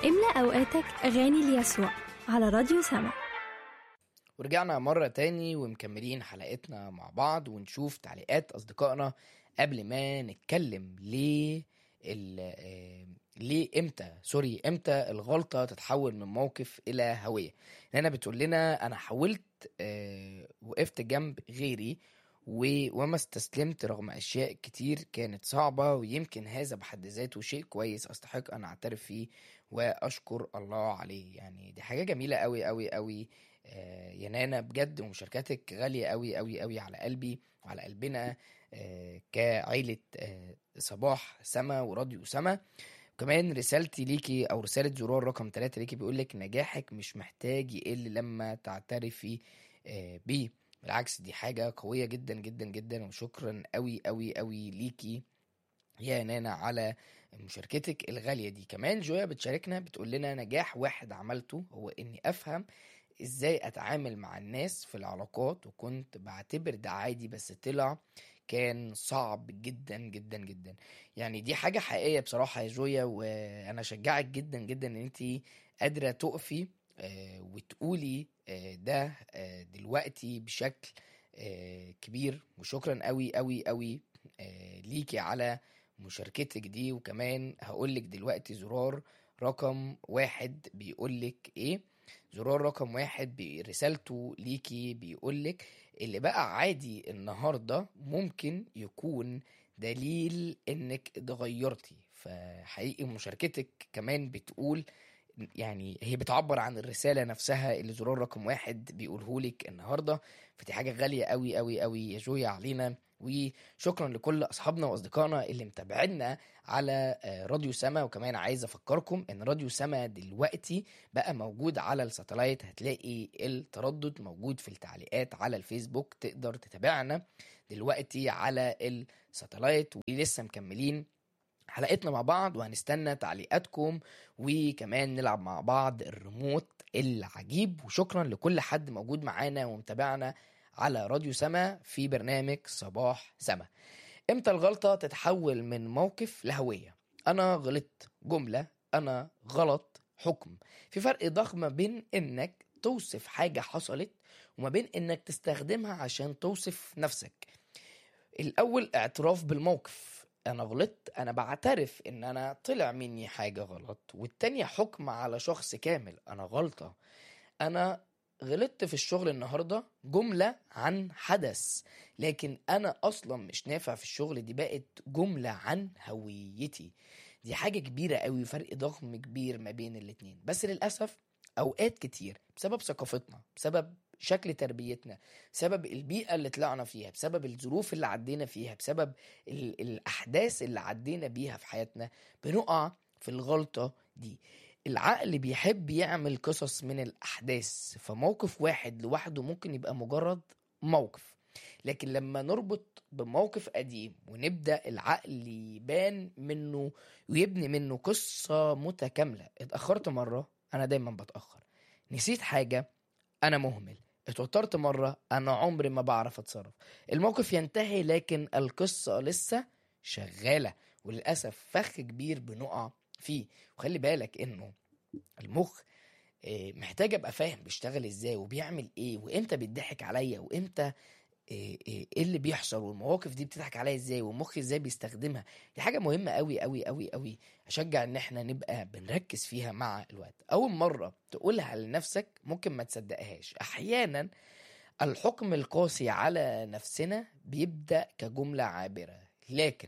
املأ أوقاتك أغاني ليسوع على راديو سما ورجعنا مرة تاني ومكملين حلقتنا مع بعض ونشوف تعليقات أصدقائنا قبل ما نتكلم ليه ال آه، ليه امتى سوري امتى الغلطة تتحول من موقف إلى هوية هنا بتقول لنا أنا حاولت آه، وقفت جنب غيري و- وما استسلمت رغم أشياء كتير كانت صعبة ويمكن هذا بحد ذاته شيء كويس أستحق أن أعترف فيه وأشكر الله عليه يعني دي حاجة جميلة أوي أوي أوي آه، يا نانا بجد ومشاركاتك غالية أوي أوي أوي على قلبي وعلى قلبنا آه، كعيلة آه، صباح سما وراديو سما كمان رسالتي ليكي او رسالة زرار رقم ثلاثة ليكي بيقولك نجاحك مش محتاج يقل لما تعترفي آه، بيه بالعكس دي حاجة قوية جدا جدا جدا وشكرا قوي قوي قوي ليكي يا نانا على مشاركتك الغالية دي كمان جويا بتشاركنا بتقول لنا نجاح واحد عملته هو اني افهم ازاي اتعامل مع الناس في العلاقات وكنت بعتبر ده عادي بس طلع كان صعب جدا جدا جدا يعني دي حاجة حقيقية بصراحة يا جويا وانا اشجعك جدا جدا ان انت قادرة تقفي آه، وتقولي آه، ده آه، دلوقتي بشكل آه، كبير وشكرا قوي قوي قوي آه، ليكي على مشاركتك دي وكمان هقولك دلوقتي زرار رقم واحد بيقولك ايه زرار رقم واحد برسالته ليكي بيقولك اللي بقى عادي النهاردة ممكن يكون دليل انك اتغيرتي فحقيقي مشاركتك كمان بتقول يعني هي بتعبر عن الرسالة نفسها اللي زرار رقم واحد بيقولهولك النهاردة فدي حاجة غالية قوي قوي قوي يا جويا علينا وشكرا لكل اصحابنا واصدقائنا اللي متابعينا على آه، راديو سما وكمان عايز افكركم ان راديو سما دلوقتي بقى موجود على الساتلايت هتلاقي التردد موجود في التعليقات على الفيسبوك تقدر تتابعنا دلوقتي على الساتلايت ولسه مكملين حلقتنا مع بعض وهنستنى تعليقاتكم وكمان نلعب مع بعض الريموت العجيب وشكرا لكل حد موجود معانا ومتابعنا على راديو سما في برنامج صباح سما امتى الغلطة تتحول من موقف لهوية انا غلطت جملة انا غلط حكم في فرق ضخم ما بين انك توصف حاجة حصلت وما بين انك تستخدمها عشان توصف نفسك الاول اعتراف بالموقف انا غلطت انا بعترف ان انا طلع مني حاجة غلط والتانية حكم على شخص كامل انا غلطة انا غلطت في الشغل النهاردة جملة عن حدث لكن انا اصلا مش نافع في الشغل دي بقت جملة عن هويتي دي حاجة كبيرة قوي فرق ضخم كبير ما بين الاتنين بس للأسف أوقات كتير بسبب ثقافتنا بسبب شكل تربيتنا بسبب البيئة اللي طلعنا فيها بسبب الظروف اللي عدينا فيها بسبب ال- الأحداث اللي عدينا بيها في حياتنا بنقع في الغلطة دي العقل بيحب يعمل قصص من الأحداث فموقف واحد لوحده ممكن يبقى مجرد موقف لكن لما نربط بموقف قديم ونبدأ العقل يبان منه ويبني منه قصة متكاملة اتأخرت مرة أنا دايما بتأخر نسيت حاجة أنا مهمل اتوترت مرة أنا عمري ما بعرف أتصرف الموقف ينتهي لكن القصة لسه شغالة وللأسف فخ كبير بنقع فيه وخلي بالك إنه المخ آه، محتاج ابقى فاهم بيشتغل ازاي وبيعمل ايه وامتى بيضحك عليا وامتى ايه إيه- إيه اللي بيحصل والمواقف دي بتضحك عليا ازاي والمخ ازاي بيستخدمها دي حاجه مهمه قوي قوي قوي قوي اشجع ان احنا نبقى بنركز فيها مع الوقت اول مره تقولها لنفسك ممكن ما تصدقهاش احيانا الحكم القاسي على نفسنا بيبدا كجمله عابره لكن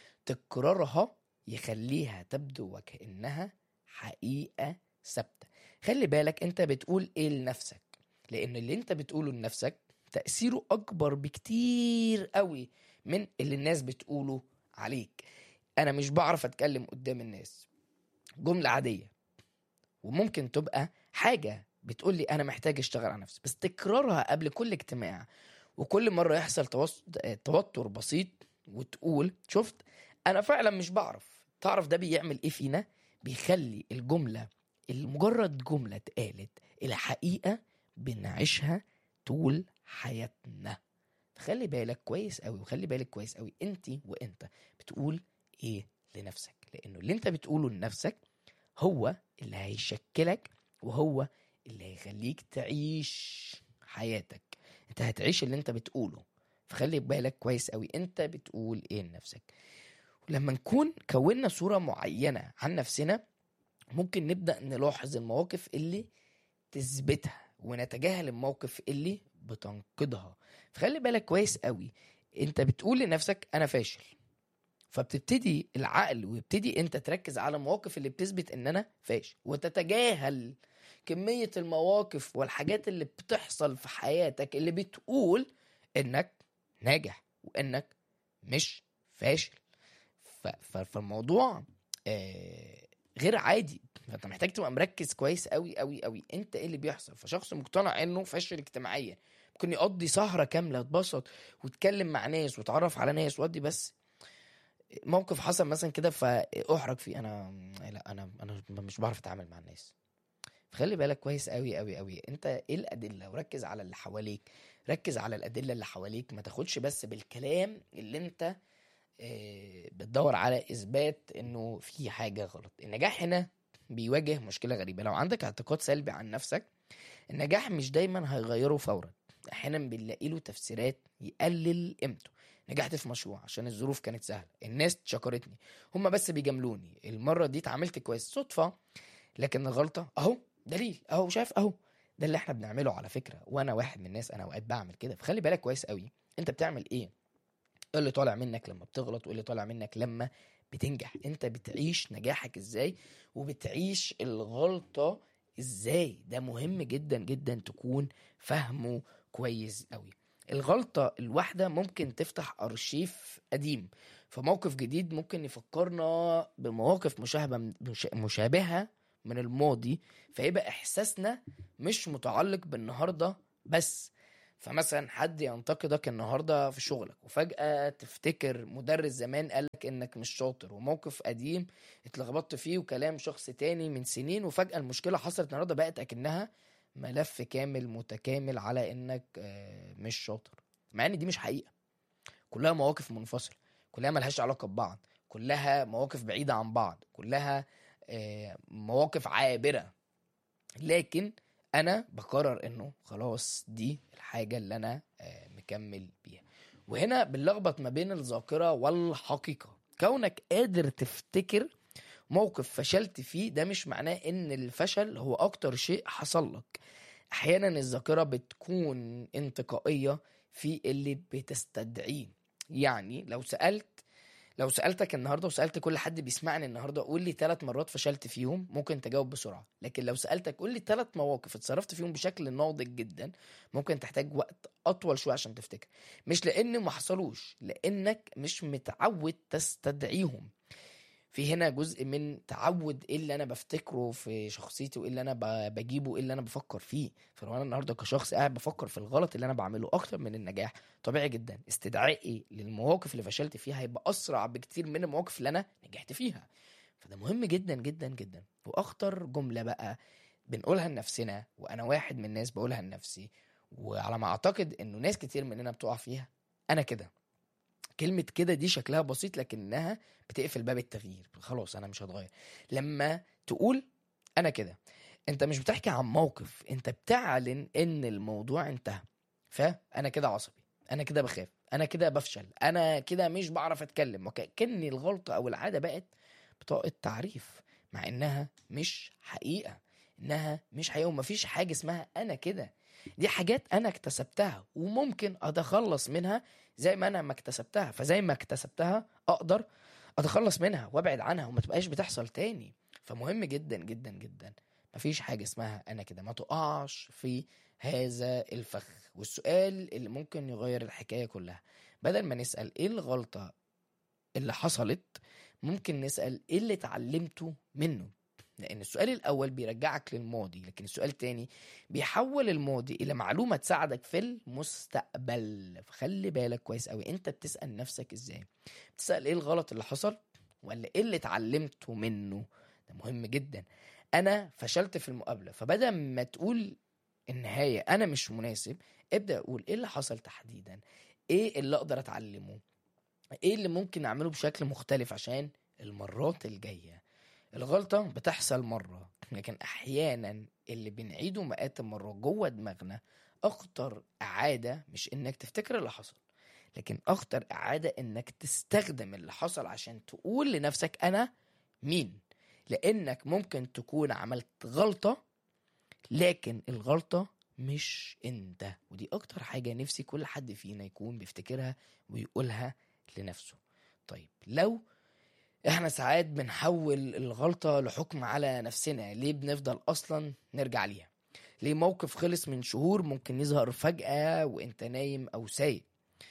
تكرارها يخليها تبدو وكانها حقيقه ثابته خلي بالك انت بتقول ايه لنفسك لان اللي انت بتقوله لنفسك تأثيره أكبر بكتير قوي من اللي الناس بتقوله عليك أنا مش بعرف أتكلم قدام الناس جملة عادية وممكن تبقى حاجة بتقولي أنا محتاج أشتغل على نفسي بس تكرارها قبل كل اجتماع وكل مرة يحصل توس- توتر بسيط وتقول شفت أنا فعلا مش بعرف تعرف ده بيعمل إيه فينا بيخلي الجملة المجرد جملة اتقالت الحقيقة بنعيشها طول حياتنا خلي بالك كويس قوي وخلي بالك كويس قوي انت وانت بتقول ايه لنفسك لانه اللي انت بتقوله لنفسك هو اللي هيشكلك وهو اللي هيخليك تعيش حياتك انت هتعيش اللي انت بتقوله فخلي بالك كويس قوي انت بتقول ايه لنفسك ولما نكون كونا صورة معينة عن نفسنا ممكن نبدأ نلاحظ المواقف اللي تثبتها ونتجاهل الموقف اللي بتنقضها فخلي بالك كويس قوي انت بتقول لنفسك انا فاشل فبتبتدي العقل ويبتدي انت تركز على المواقف اللي بتثبت ان انا فاشل وتتجاهل كمية المواقف والحاجات اللي بتحصل في حياتك اللي بتقول انك ناجح وانك مش فاشل ف- ف- فالموضوع آه، غير عادي فانت محتاج تبقى مركز كويس قوي قوي قوي انت ايه اللي بيحصل فشخص مقتنع انه فاشل اجتماعيا ممكن يقضي سهرة كاملة يتبسط ويتكلم مع ناس ويتعرف على ناس ويودي بس موقف حصل مثلا كده فاحرج فيه انا لا انا انا مش بعرف اتعامل مع الناس فخلي بالك كويس قوي قوي قوي انت ايه الادله وركز على اللي حواليك ركز على الادله اللي حواليك ما تاخدش بس بالكلام اللي انت آه، بتدور على اثبات انه في حاجه غلط النجاح هنا بيواجه مشكله غريبه لو عندك اعتقاد سلبي عن نفسك النجاح مش دايما هيغيره فورا احيانا بنلاقي له تفسيرات يقلل قيمته نجحت في مشروع عشان الظروف كانت سهله الناس شكرتني هما بس بيجاملوني المره دي اتعاملت كويس صدفه لكن الغلطه اهو دليل اهو شايف اهو ده اللي احنا بنعمله على فكره وانا واحد من الناس انا اوقات بعمل كده فخلي بالك كويس قوي انت بتعمل ايه ايه اللي طالع منك لما بتغلط وايه اللي طالع منك لما بتنجح انت بتعيش نجاحك ازاي وبتعيش الغلطة ازاي ده مهم جدا جدا تكون فاهمه كويس قوي الغلطة الواحدة ممكن تفتح أرشيف قديم فموقف جديد ممكن يفكرنا بمواقف مشابهة مش- مشابهة من الماضي فيبقى إحساسنا مش متعلق بالنهاردة بس فمثلا حد ينتقدك النهارده في شغلك وفجأة تفتكر مدرس زمان قالك انك مش شاطر وموقف قديم اتلخبطت فيه وكلام شخص تاني من سنين وفجأة المشكلة حصلت النهارده بقت اكنها ملف كامل متكامل على انك آه، مش شاطر مع ان دي مش حقيقة كلها مواقف منفصلة كلها ملهاش علاقة ببعض كلها مواقف بعيدة عن بعض كلها آه، مواقف عابرة لكن انا بقرر انه خلاص دي الحاجه اللي انا آه، مكمل بيها وهنا بنلخبط ما بين الذاكره والحقيقه كونك قادر تفتكر موقف فشلت فيه ده مش معناه ان الفشل هو اكتر شيء حصل لك احيانا الذاكره بتكون انتقائيه في اللي بتستدعيه يعني لو سالت لو سالتك النهارده وسالت كل حد بيسمعني النهارده قول لي ثلاث مرات فشلت فيهم ممكن تجاوب بسرعه لكن لو سالتك قول لي ثلاث مواقف اتصرفت فيهم بشكل ناضج جدا ممكن تحتاج وقت اطول شويه عشان تفتكر مش لان ما حصلوش لانك مش متعود تستدعيهم في هنا جزء من تعود ايه اللي انا بفتكره في شخصيتي وايه اللي انا ب- بجيبه ايه اللي انا بفكر فيه فلو انا النهارده كشخص قاعد بفكر في الغلط اللي انا بعمله اكتر من النجاح طبيعي جدا استدعائي للمواقف اللي فشلت فيها هيبقى اسرع بكتير من المواقف اللي انا نجحت فيها فده مهم جدا جدا جدا واخطر جمله بقى بنقولها لنفسنا وانا واحد من الناس بقولها لنفسي وعلى ما اعتقد انه ناس كتير مننا بتقع فيها انا كده كلمة كده دي شكلها بسيط لكنها بتقفل باب التغيير خلاص انا مش هتغير لما تقول انا كده انت مش بتحكي عن موقف انت بتعلن ان الموضوع انتهى فانا كده عصبي انا كده بخاف انا كده بفشل انا كده مش بعرف اتكلم وكأن الغلطة او العادة بقت بطاقة تعريف مع انها مش حقيقة انها مش حقيقة ومفيش حاجة اسمها انا كده دي حاجات انا اكتسبتها وممكن اتخلص منها زي ما انا ما اكتسبتها فزي ما اكتسبتها اقدر اتخلص منها وابعد عنها وما تبقاش بتحصل تاني فمهم جدا جدا جدا مفيش حاجة اسمها انا كده ما تقعش في هذا الفخ والسؤال اللي ممكن يغير الحكاية كلها بدل ما نسأل ايه الغلطة اللي حصلت ممكن نسأل ايه اللي اتعلمته منه لان السؤال الاول بيرجعك للماضي لكن السؤال التاني بيحول الماضي الى معلومه تساعدك في المستقبل فخلي بالك كويس قوي انت بتسال نفسك ازاي بتسال ايه الغلط اللي حصل ولا ايه اللي اتعلمته منه ده مهم جدا انا فشلت في المقابله فبدل ما تقول النهايه انا مش مناسب ابدا اقول ايه اللي حصل تحديدا ايه اللي اقدر اتعلمه ايه اللي ممكن اعمله بشكل مختلف عشان المرات الجايه الغلطه بتحصل مره لكن احيانا اللي بنعيده مئات المرات جوه دماغنا اخطر اعاده مش انك تفتكر اللي حصل لكن اخطر اعاده انك تستخدم اللي حصل عشان تقول لنفسك انا مين لانك ممكن تكون عملت غلطه لكن الغلطه مش انت ودي اكتر حاجه نفسي كل حد فينا يكون بيفتكرها ويقولها لنفسه طيب لو احنا ساعات بنحول الغلطة لحكم على نفسنا ليه بنفضل اصلا نرجع ليها ليه موقف خلص من شهور ممكن يظهر فجأة وانت نايم او سايق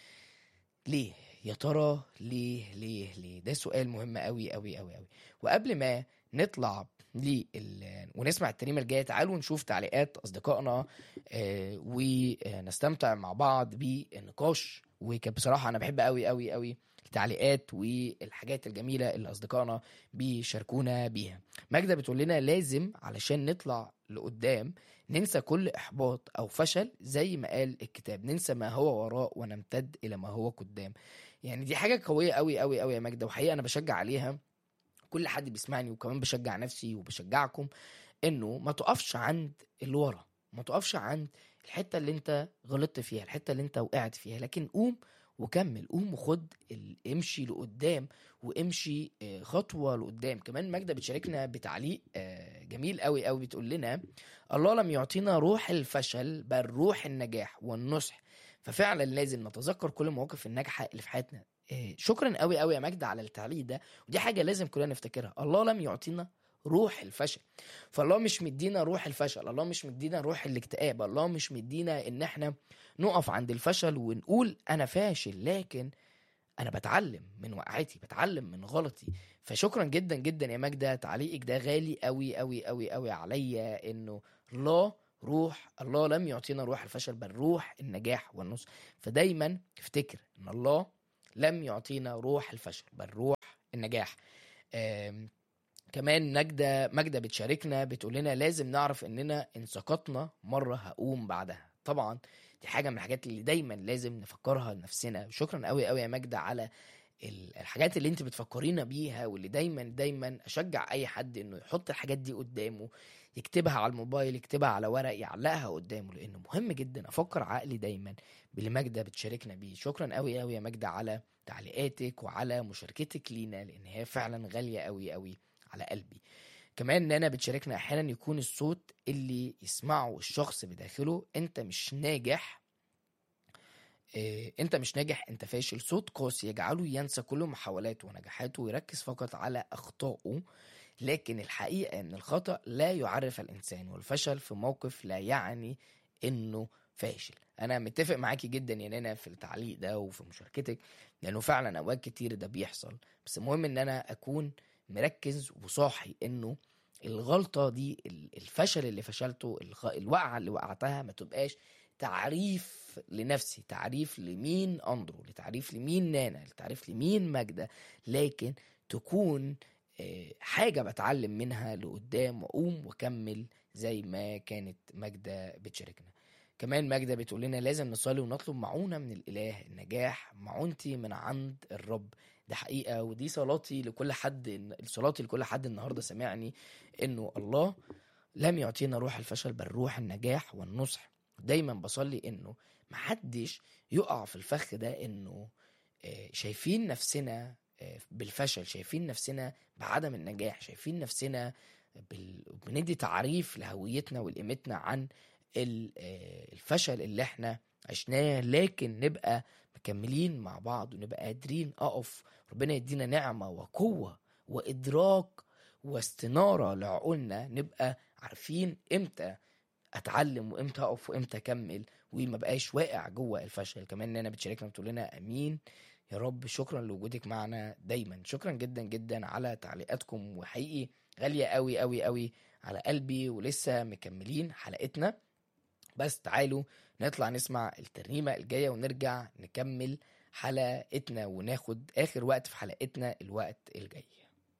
ليه يا ترى ليه ليه ليه ده سؤال مهم قوي قوي قوي قوي وقبل ما نطلع لل... ونسمع التريمة الجاية تعالوا نشوف تعليقات أصدقائنا آه، ونستمتع مع بعض بالنقاش وكان بصراحة أنا بحب قوي قوي قوي التعليقات والحاجات الجميلة اللي أصدقائنا بيشاركونا بيها ماجدة بتقول لنا لازم علشان نطلع لقدام ننسى كل إحباط أو فشل زي ما قال الكتاب ننسى ما هو وراء ونمتد إلى ما هو قدام يعني دي حاجة قوية قوي قوي قوي يا ماجدة وحقيقة أنا بشجع عليها كل حد بيسمعني وكمان بشجع نفسي وبشجعكم انه ما تقفش عند اللي ورا ما تقفش عند الحته اللي انت غلطت فيها الحته اللي انت وقعت فيها لكن قوم وكمل قوم وخد ال- امشي لقدام وامشي آه، خطوه لقدام كمان ماجده بتشاركنا بتعليق آه، جميل قوي قوي بتقول لنا الله لم يعطينا روح الفشل بل روح النجاح والنصح ففعلا لازم نتذكر كل المواقف الناجحه اللي في حياتنا آه، شكرا قوي قوي يا ماجده على التعليق ده ودي حاجه لازم كلنا نفتكرها الله لم يعطينا روح الفشل فالله مش مدينا روح الفشل الله مش مدينا روح الاكتئاب الله مش مدينا ان احنا نقف عند الفشل ونقول انا فاشل لكن انا بتعلم من وقعتي بتعلم من غلطي فشكرا جدا جدا يا ماجدة تعليقك ده غالي قوي قوي قوي قوي عليا انه الله روح الله لم يعطينا روح الفشل بل روح النجاح والنصر فدايما افتكر ان الله لم يعطينا روح الفشل بل روح النجاح آم، كمان نجدة ماجدة بتشاركنا بتقول لنا لازم نعرف اننا ان سقطنا مرة هقوم بعدها طبعا دي حاجة من الحاجات اللي دايما لازم نفكرها لنفسنا شكرا قوي قوي يا ماجدة على ال- الحاجات اللي انت بتفكرينا بيها واللي دايما دايما اشجع اي حد انه يحط الحاجات دي قدامه يكتبها على الموبايل يكتبها على ورق يعلقها قدامه لانه مهم جدا افكر عقلي دايما باللي ماجدة بتشاركنا بيه شكرا قوي قوي يا ماجدة على تعليقاتك وعلى مشاركتك لينا لان هي فعلا غالية قوي قوي على قلبي كمان نانا بتشاركنا احيانا يكون الصوت اللي يسمعه الشخص بداخله انت مش ناجح إيه، انت مش ناجح انت فاشل صوت قاسي يجعله ينسى كل محاولاته ونجاحاته ويركز فقط على اخطائه لكن الحقيقة ان الخطأ لا يعرف الانسان والفشل في موقف لا يعني انه فاشل انا متفق معاكي جدا يا نانا في التعليق ده وفي مشاركتك لانه فعلا اوقات كتير ده بيحصل بس المهم ان انا اكون مركز وصاحي انه الغلطة دي ال- الفشل اللي فشلته الخ- الوقعة اللي وقعتها ما تبقاش تعريف لنفسي تعريف لمين أندرو لتعريف لمين نانا لتعريف لمين ماجدة لكن تكون آه، حاجة بتعلم منها لقدام وأقوم وأكمل زي ما كانت ماجدة بتشاركنا كمان ماجدة بتقول لنا لازم نصلي ونطلب معونة من الإله النجاح معونتي من عند الرب ده حقيقة ودي صلاتي لكل حد صلاتي لكل حد النهاردة سمعني إنه الله لم يعطينا روح الفشل بل روح النجاح والنصح دايما بصلي إنه محدش يقع في الفخ ده إنه آه، شايفين نفسنا آه، بالفشل شايفين نفسنا بعدم النجاح شايفين نفسنا بال... بندي تعريف لهويتنا ولقيمتنا عن ال- آه، الفشل اللي احنا عشناه لكن نبقى مكملين مع بعض ونبقى قادرين اقف ربنا يدينا نعمة وقوة وإدراك واستنارة لعقولنا نبقى عارفين امتى اتعلم وامتى اقف وامتى اكمل وما بقاش واقع جوه الفشل كمان انا بتشاركنا بتقول لنا امين يا رب شكرا لوجودك معنا دايما شكرا جدا جدا على تعليقاتكم وحقيقي غالية قوي قوي قوي على قلبي ولسه مكملين حلقتنا بس تعالوا نطلع نسمع الترنيمة الجاية ونرجع نكمل حلقتنا وناخد آخر وقت في حلقتنا الوقت الجاي